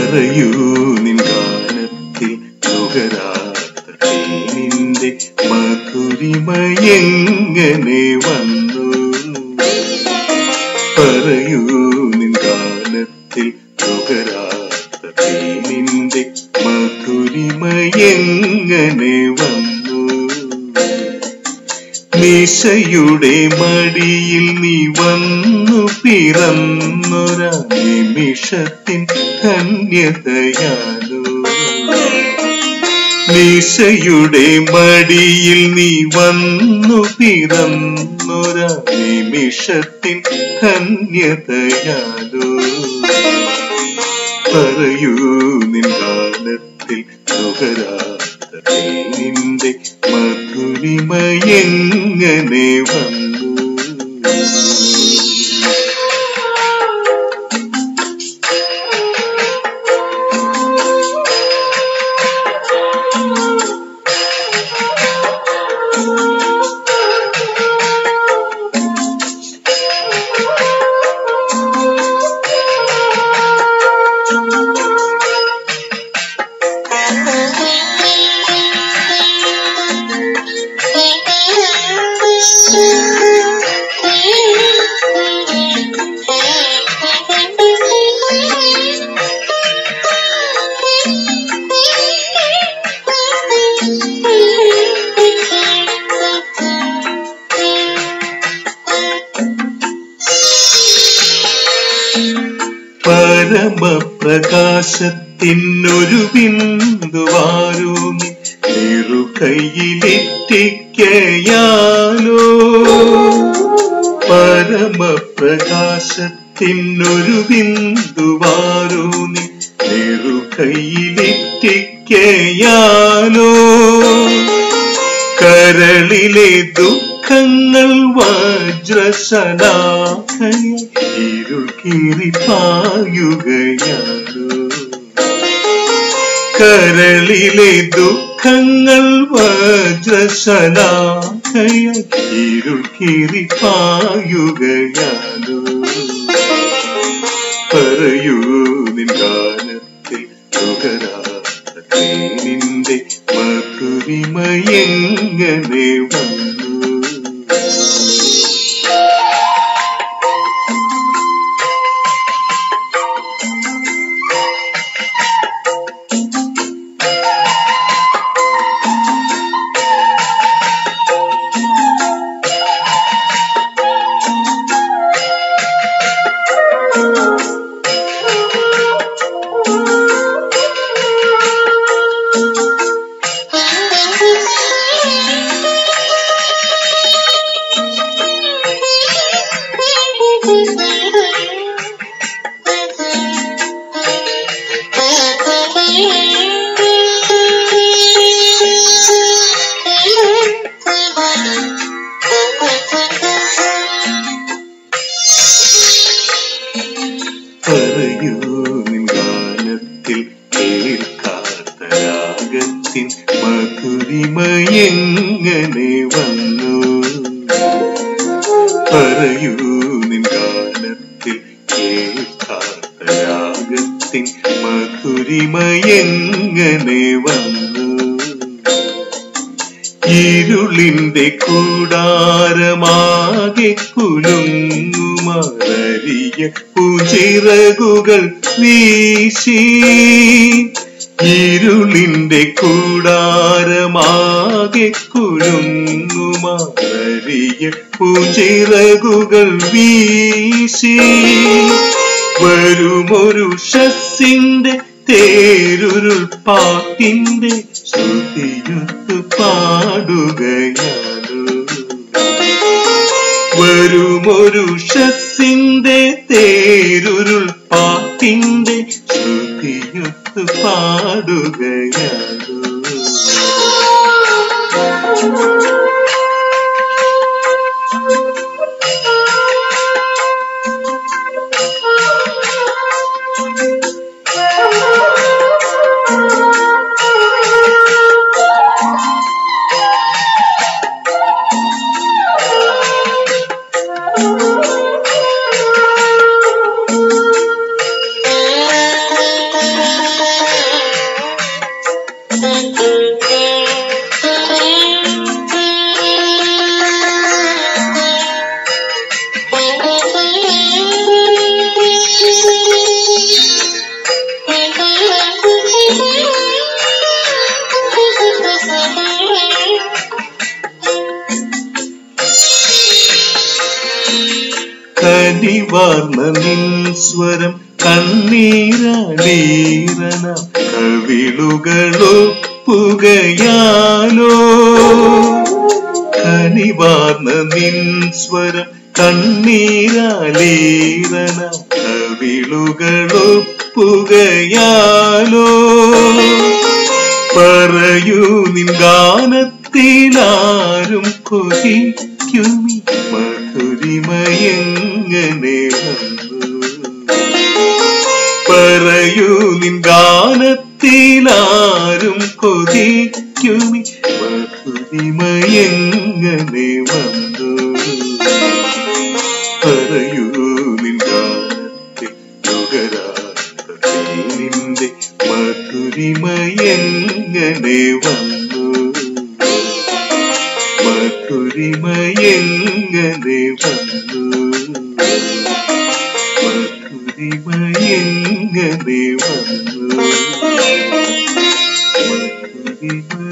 പറയൂ നിൻ ഗാനത്തിൽ നുകരാത്ത തേനിന്റെ മധുരിമയെങ്ങനെ വന്നു പറയൂ നിൻ ഗാനത്തിൽ നുകരാത്ത തേനിന്റെ മധുരിമയെങ്ങനെ വന്നു നിശയുടെ മടിയിൽ നീ വന്നു പിറന്നൊര നിമിഷത്തിൻ ധന്യതയാലോ നിശയുടെ മടിയിൽ നീ വന്നു പിറന്നൊര നിമിഷത്തിൻ ധന്യതയാലോ പറയൂ നിൻ ഗാനത്തിൽ നുകരാത്ത തേനിന്റെ മധുരിമയെങ്ങനെ വന്നു പരമപ്രകാശത്തിനൊരു ബിന്ദുവാരൂമി നിറുകൈയിലെത്തിക്കയാലോ പരമപ്രകാശത്തിനൊരു ബിന്ദുവാരൂമി നിറുകൈയിലെത്തിക്കയാലോ കരളിലെ ദുഃഖങ്ങൾ വജ്രശലാഖയ ഇരുൾ കീറി പായുകയാണോ കരളിലെ ദുഃഖങ്ങൾ വജ്രശലാഖയ ഇരുൾ കീറി പായുകയാണോ പറയൂ നിൻ ഗാനത്തിൽ നുകരാത്ത തേനിന്റെ മധുരിമയെങ്ങനെ വന്നു പറയൂ നിൻ ഗാനത്തിൽ കേൾക്കാത്ത രാഗത്തിൻ മധുരിമയെങ്ങനെ വന്നു പറയൂ നിൻ ഗാനത്തിൽ കേൾക്കാത്ത രാഗത്തിൻ മധുരിമയെങ്ങനെ വന്നു ഇരുളിന്റെ കൂടാരമാകെ കുലുങ്ങുമറിയ പുചിറകുകൾ വീശി ഇരുളിന്റെ കൂടാരമാകെ കുലുങ്ങുമറിയ പുചിറകുകൾ വീശി വരുമൊരു ഷസ്സിന്റെ തേരുരുൾ പാട്ടിന്റെ ശ്രുതിയൊത്തു പാടുകയാണോ വരുമൊരു ഷസ്സിന്റെ തേരുരുൾ പാട്ടിന്റെ ശ്രുതിയൊത്തു പാടുകയാണോ Thank you. കനിവാർന്ന നിൻ സ്വരം കണ്ണീരളീറന കവിളുകളൊപ്പുകയാലോ കനിവാർന്ന നിൻ സ്വരം കണ്ണീരളീറന കവിളുകളൊപ്പുകയാലോ പറയൂ നിൻ ഗാനത്തിലാരും കൊതിക്കുമി മധുരിമയെങ്ങനെ വന്നു പറയൂ നിൻ ഗാനത്തിലാരും കൊതിക്കുമി മധുരിമയെങ്ങനെ വന്നു പറയൂ നിൻ ഗാനത്തിൽ നുകരാത്ത തേനിന്റെ മധുരിമയെങ്ങനെ വന്നു മധുരിമയെങ്ങനെ വന്നു മധുരിമയെങ്ങനെ വന്നു മധുരിമ